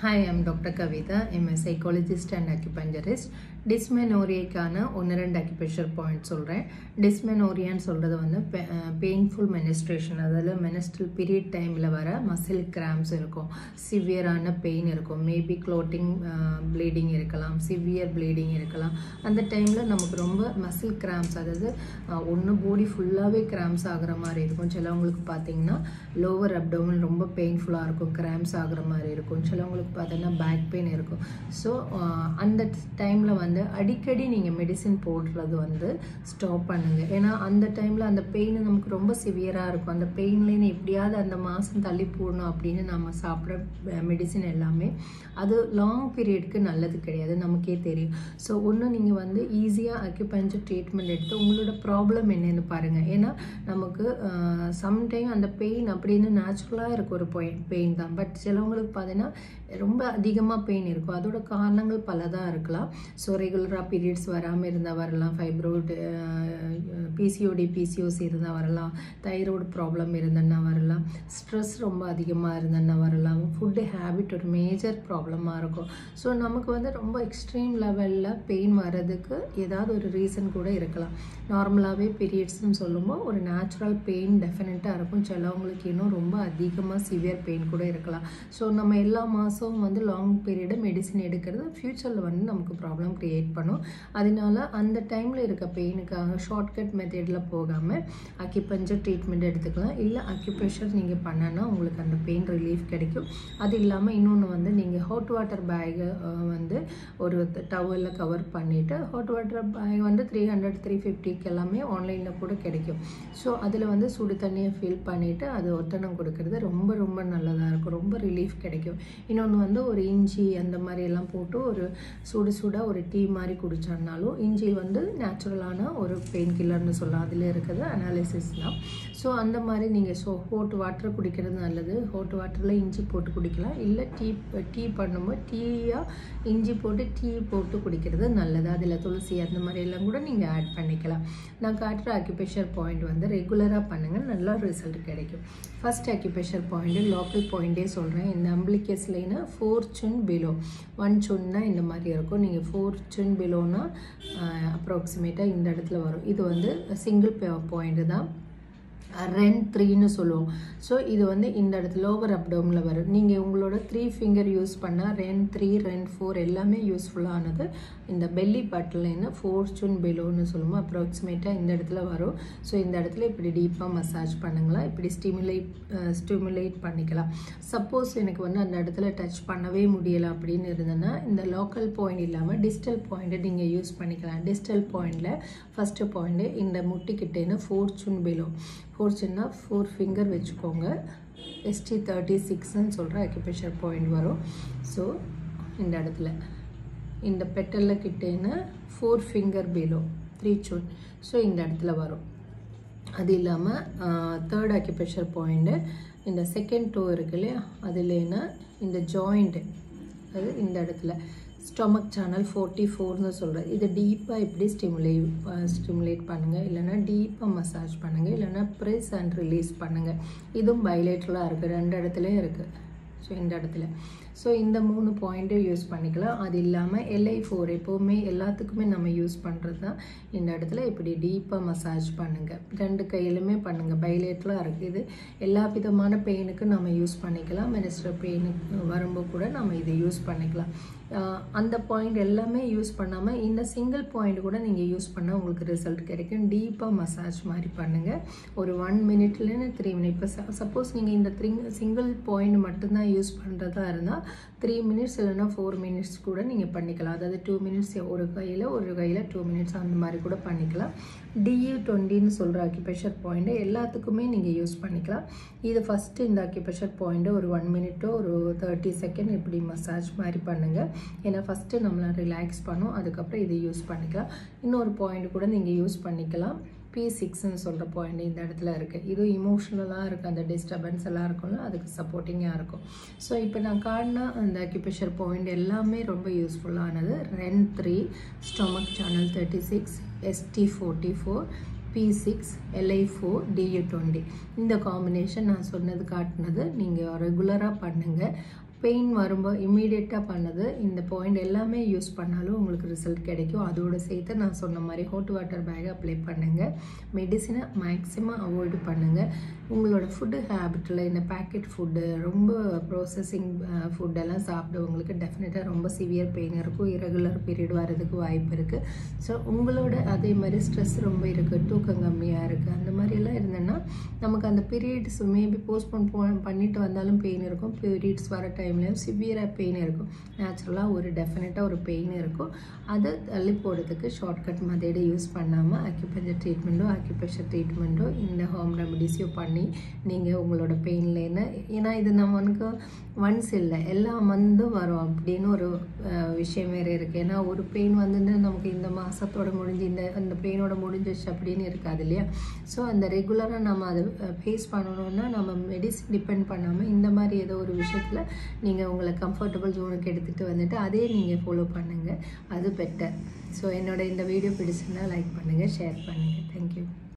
Hi, I'm Dr. Kavita. I'm a psychologist and acupuncturist. டிஸ்மெனோரியாக்கான ஒன்று ரெண்டு acupressure point சொல்கிறேன் டிஸ்மெனோரியான்னு சொல்கிறது வந்து பெயின்ஃபுல் மெனிஸ்ட்ரேஷன் அதாவது மெனிஸ்ட்ரல் பீரியட் டைமில் வர மசில் கிராம்ஸ் இருக்கும் சிவியரான பெயின் இருக்கும் மேபி க்ளோட்டிங் ப்ளீடிங் இருக்கலாம் சிவியர் ப்ளீடிங் இருக்கலாம் அந்த டைமில் நமக்கு ரொம்ப மசில் கிராம்ஸ் அதாவது ஒன்று பாடி ஃபுல்லாகவே கிராம்ஸ் ஆகிற மாதிரி இருக்கும் சிலவங்களுக்கு பார்த்தீங்கன்னா லோவர் அப்டோமன் ரொம்ப பெயின்ஃபுல்லாக இருக்கும் கிராம்ஸ் ஆகிற மாதிரி இருக்கும் சிலவங்களுக்கு பார்த்தீங்கன்னா பேக் பெயின் இருக்கும் ஸோ அந்த டைமில் வந்து அடிக்கடி நீங்கள் மெடிசின் போடுறது வந்து ஸ்டாப் பண்ணுங்கள் ஏன்னா அந்த டைமில் அந்த பெயின் நமக்கு ரொம்ப சிவியராக இருக்கும் அந்த பெயின்லேன்னு எப்படியாவது அந்த மாதம் தள்ளி போடணும் அப்படின்னு நம்ம சாப்பிட்ற மெடிசின் எல்லாமே அது லாங் பீரியட்க்கு நல்லது கிடையாது நமக்கே தெரியும் ஸோ ஒன்று நீங்கள் வந்து ஈஸியாக அக்யூபஞ்சர் ட்ரீட்மெண்ட் எடுத்து உங்களோட ப்ராப்ளம் என்னன்னு பாருங்கள் ஏன்னா நமக்கு சம்டைம் அந்த பெயின் அப்படின்னு நேச்சுரலாக இருக்க ஒரு பெயின் தான் பட் சிலவங்களுக்கு பார்த்தீங்கன்னா ரொம்ப அதிகமாக பெயின் இருக்கும் அதோட காரணங்கள் பல தான் இருக்கலாம் ஸோ ரெகுலராக பீரியட்ஸ் வராமல் இருந்தால் வரலாம் ஃபைப்ரோடு பிசிஓடி பிசிஓசி இருந்தால் வரலாம் தைராய்டு ப்ராப்ளம் இருந்ததுன்னா வரலாம் ஸ்ட்ரெஸ் ரொம்ப அதிகமாக இருந்ததுன்னா வரலாம் ஃபுட்டு ஹேபிட் ஒரு மேஜர் ப்ராப்ளமாக இருக்கும் ஸோ நமக்கு வந்து ரொம்ப எக்ஸ்ட்ரீம் லெவலில் பெயின் வர்றதுக்கு ஏதாவது ஒரு ரீசன் கூட இருக்கலாம் நார்மலாகவே பீரியட்ஸ்னு சொல்லும்போது ஒரு நேச்சுரல் பெயின் டெஃபினட்டாக இருக்கும் சிலவங்களுக்கு இன்னும் ரொம்ப அதிகமாக சிவியர் பெயின் கூட இருக்கலாம் ஸோ நம்ம எல்லா மாதமும் வந்து லாங் பீரியடு மெடிசின் எடுக்கிறது ஃப்யூச்சரில் வந்து நமக்கு ப்ராப்ளம் க்ரியேட் பண்ணும் அதனால அந்த டைமில் இருக்க பெயினுக்காக ஷார்ட்கட் மெத்தடில் போகாமல் அக்யூபஞ்சர் ட்ரீட்மெண்ட் எடுத்துக்கலாம் இல்லை அக்யூப்ரெஷர் நீங்கள் பண்ணனா உங்களுக்கு அந்த பெயின் ரிலீஃப் கிடைக்கும் அது இல்லாமல் இன்னொன்று வந்து நீங்கள் ஹாட் வாட்டர் பேகை வந்து ஒரு டவலில் கவர் பண்ணிவிட்டு ஹாட் வாட்டர் பேக் வந்து த்ரீ ஹண்ட்ரட் த்ரீ ஃபிஃப்டிக்கு எல்லாமே ஆன்லைனில் கூட கிடைக்கும் ஸோ அதில் வந்து சுடு தண்ணியை ஃபில் பண்ணிவிட்டு அது ஒத்தனம் கொடுக்கறது ரொம்ப ரொம்ப நல்லதாக இருக்கும் ரொம்ப ரிலீஃப் கிடைக்கும் இன்னொன்று வந்து ஒரு இஞ்சி அந்த மாதிரி எல்லாம் போட்டு ஒரு சுடு சுடாக ஒரு டீ மாதிரி குடிச்சோம்னாலும் இஞ்சி வந்து நேச்சுரலான ஒரு பெயின் கில்லர்னு சொல்லலாம் அதில் இருக்கிறது அனாலிசிஸ் தான் ஸோ அந்த மாதிரி நீங்கள் ஸோ ஹோட் வாட்டர் குடிக்கிறது நல்லது ஹோட் வாட்டரில் இஞ்சி போட்டு குடிக்கலாம் இல்லை டீ டீ பண்ணும்போது டீயாக இஞ்சி போட்டு டீ போட்டு குடிக்கிறது நல்லது அதில் துளசி அந்த மாதிரி எல்லாம் கூட நீங்கள் ஆட் பண்ணிக்கலாம் நான் காட்டுற அக்யூபேஷர் பாயிண்ட் வந்து ரெகுலராக பண்ணுங்கள் நல்லா ரிசல்ட் கிடைக்கும் ஃபஸ்ட் அக்யூபேஷர் பாயிண்ட்டு லோக்கல் பாயிண்ட்டே சொல்கிறேன் இந்த அம்பிளிக்கஸ் லைனா ஃபோர் சுன் பிலோ ஒன் சுன்னா இந்த மாதிரி இருக்கும் நீங்கள் ஃபோர் சுன் பிலோனா அப்ராக்சிமேட்டாக இந்த இடத்துல வரும் இது வந்து சிங்கிள் பாயிண்ட்டு தான் ரென் த்ரீன்னு சொல்லுவோம் ஸோ இது வந்து இந்த இடத்துல லோவர் அப்டோமில் வரும் நீங்கள் உங்களோட த்ரீ ஃபிங்கர் யூஸ் பண்ணால் ரென் த்ரீ ரென் ஃபோர் எல்லாமே யூஸ்ஃபுல்லானது இந்த பெல்லி பட்டில்னு ஃபோர் சுன் பெலோன்னு சொல்லுவோம் அப்ராக்சிமேட்டாக இந்த இடத்துல வரும் ஸோ இந்த இடத்துல இப்படி டீப்பாக மசாஜ் பண்ணுங்களா இப்படி ஸ்டிமுலேட் ஸ்டிமுலேட் பண்ணிக்கலாம் சப்போஸ் எனக்கு வந்து அந்த இடத்துல டச் பண்ணவே முடியலை அப்படின்னு இருந்ததுன்னா இந்த லோக்கல் பாயிண்ட் இல்லாமல் டிஜிட்டல் பாயிண்ட்டை நீங்கள் யூஸ் பண்ணிக்கலாம் டிஜிட்டல் பாயிண்டில் ஃபஸ்ட்டு பாயிண்ட்டு இந்த முட்டிக்கிட்டேன்னு ஃபோர் சுன் பெலோ ஃபோர் சின்ன ஃபோர் ஃபிங்கர் வச்சுக்கோங்க எஸ்டி தேர்ட்டி சிக்ஸ்ன்னு சொல்கிற அக்யூபேஷர் பாயிண்ட் வரும் ஸோ இந்த இடத்துல இந்த பெட்டலில் கிட்டேன்னு ஃபோர் ஃபிங்கர் பிலோ த்ரீ சுன் ஸோ இந்த இடத்துல வரும் அது இல்லாமல் தேர்ட் அக்யூபேஷர் பாயிண்ட்டு இந்த செகண்ட் டோ இருக்கு இல்லையா அதுலேனா இந்த ஜாயிண்ட்டு அது இந்த இடத்துல ஸ்டொமக் சேனல் ஃபோர்ட்டி ஃபோர்னு சொல்கிறேன் இது டீப்பாக இப்படி ஸ்டிமுலேட் ஸ்டிமுலேட் பண்ணுங்கள் இல்லைனா டீப்பாக மசாஜ் பண்ணுங்கள் இல்லைனா ப்ரெஸ் அண்ட் ரிலீஸ் பண்ணுங்கள் இதுவும் பைலேட்டலாக இருக்குது ரெண்டு இடத்துலையும் இருக்குது ஸோ இந்த இடத்துல ஸோ இந்த மூணு பாயிண்ட்டும் யூஸ் பண்ணிக்கலாம் அது இல்லாமல் எல்ஐ ஃபோர் எப்போவுமே எல்லாத்துக்குமே நம்ம யூஸ் பண்ணுறது தான் இந்த இடத்துல இப்படி டீப்பாக மசாஜ் பண்ணுங்கள் ரெண்டு கையிலுமே பண்ணுங்கள் பைலேட்டலாக இருக்குது இது எல்லா விதமான பெயினுக்கும் நம்ம யூஸ் பண்ணிக்கலாம் மினிஸ்டர் பெயினுக்கு வரும்போது கூட நம்ம இதை யூஸ் பண்ணிக்கலாம் அந்த பாயிண்ட் எல்லாமே யூஸ் பண்ணாமல் இந்த சிங்கிள் பாயிண்ட் கூட நீங்கள் யூஸ் பண்ணால் உங்களுக்கு ரிசல்ட் கிடைக்கும் டீப்பாக மசாஜ் மாதிரி பண்ணுங்கள் ஒரு ஒன் மினிட்லேருந்து த்ரீ மினிட் இப்போ சப்போஸ் நீங்கள் இந்த த்ரீ சிங்கிள் பாயிண்ட் மட்டும்தான் யூஸ் பண்ணுறதா இருந்தால் த்ரீ மினிட்ஸ் இல்லைனா ஃபோர் மினிட்ஸ் கூட நீங்கள் பண்ணிக்கலாம் அதாவது டூ மினிட்ஸ் ஒரு கையில் ஒரு கையில் டூ மினிட்ஸ் அந்த மாதிரி கூட பண்ணிக்கலாம் டியூ டுவெண்ட்டின்னு சொல்கிற அக்யூபேஷர் பாயிண்ட்டை எல்லாத்துக்குமே நீங்கள் யூஸ் பண்ணிக்கலாம் இது ஃபஸ்ட்டு இந்த அக்யூபேஷர் பாயிண்ட்டு ஒரு ஒன் மினிட்டோ ஒரு தேர்ட்டி செகண்ட் இப்படி மசாஜ் மாதிரி பண்ணுங்கள் ஏன்னா ஃபஸ்ட்டு நம்மளை ரிலாக்ஸ் பண்ணும் அதுக்கப்புறம் இதை யூஸ் பண்ணிக்கலாம் இன்னொரு பாயிண்ட் கூட நீங்கள் யூஸ் பண்ணிக்கலாம் பி சிக்ஸ்ன்னு சொல்கிற பாயிண்ட் இந்த இடத்துல இருக்குது இது இமோஷ்னலாக இருக்குது அந்த டிஸ்டர்பன்ஸ் எல்லாம் இருக்கும்ல அதுக்கு சப்போர்ட்டிங்காக இருக்கும் ஸோ இப்போ நான் காட்டின அந்த அக்யூபேஷர் பாயிண்ட் எல்லாமே ரொம்ப யூஸ்ஃபுல்லானது ரென் three stomach channel thirty six ST forty four P six LI four டியூ டுவெண்ட்டி இந்த காம்பினேஷன் நான் சொன்னது காட்டினது நீங்கள் ரெகுலராக பண்ணுங்கள் பெயின் வரும்போது இம்மீடியட்டாக பண்ணது இந்த பாயிண்ட் எல்லாமே யூஸ் பண்ணாலும் உங்களுக்கு ரிசல்ட் கிடைக்கும் அதோடு சேர்த்து நான் சொன்ன மாதிரி ஹோட் வாட்டர் பேக் அப்ளை பண்ணுங்கள் மெடிசினை மேக்ஸிமம் அவாய்டு பண்ணுங்கள் உங்களோட ஃபுட்டு ஹேபிட்டில் இந்த பேக்கெட் ஃபுட்டு ரொம்ப ப்ரோசஸிங் ஃபுட்டெல்லாம் சாப்பிடுவங்களுக்கு டெஃபினட்டாக ரொம்ப சிவியர் பெயின் இருக்கும் இரகுலர் பீரியட் வரதுக்கு வாய்ப்பு இருக்குது ஸோ உங்களோட அதே மாதிரி ஸ்ட்ரெஸ் ரொம்ப இருக்குது தூக்கம் கம்மியாக இருக்குது அந்த மாதிரிலாம் இருந்ததுன்னா நமக்கு அந்த பீரியட்ஸ் மேபி போஸ்ட்போன் போ பண்ணிட்டு வந்தாலும் பெயின் இருக்கும் பீரியட்ஸ் வர டைம்லேயும் சிவியராக பெயின் இருக்கும் நேச்சுரலாக ஒரு டெஃபினட்டாக ஒரு பெயின் இருக்கும் அதை தள்ளி போடுறதுக்கு ஷார்ட்கட் மெத்தேடை யூஸ் பண்ணாமல் அக்யூபஞ்சர் ட்ரீட்மெண்ட்டோ அக்யூபேஷர் ட்ரீட்மெண்ட்டோ இந்த ஹோம் ரெமடிஸையோ பண்ணி நீங்கள் உங்களோட பெயின்லேன்னு ஏன்னா இது நம்மளுக்கு ஒன்ஸ் இல்லை எல்லா மந்தும் வரும் அப்படின்னு ஒரு அஹ், விஷயம் வேறு இருக்குது ஏன்னா ஒரு பெயின் வந்துட்டு நமக்கு இந்த மாதத்தோட முடிஞ்சு இந்த அந்த பெயினோட முடிஞ்சிச்சு அப்படின்னு இருக்காது இல்லையா ஸோ அந்த ரெகுலராக நம்ம அதை ஃபேஸ் பண்ணணும்னா நம்ம மெடிசின் டிபெண்ட் பண்ணாமல் இந்த மாதிரி ஏதோ ஒரு விஷயத்தில் நீங்கள் உங்களை கம்ஃபர்டபுள் ஜோனுக்கு எடுத்துகிட்டு வந்துட்டு அதே நீங்கள் ஃபாலோ பண்ணுங்கள் அது பெட்டர் ஸோ என்னோட இந்த வீடியோ பிடிச்சிருந்தா லைக் பண்ணுங்கள் ஷேர் பண்ணுங்கள் தேங்க்யூ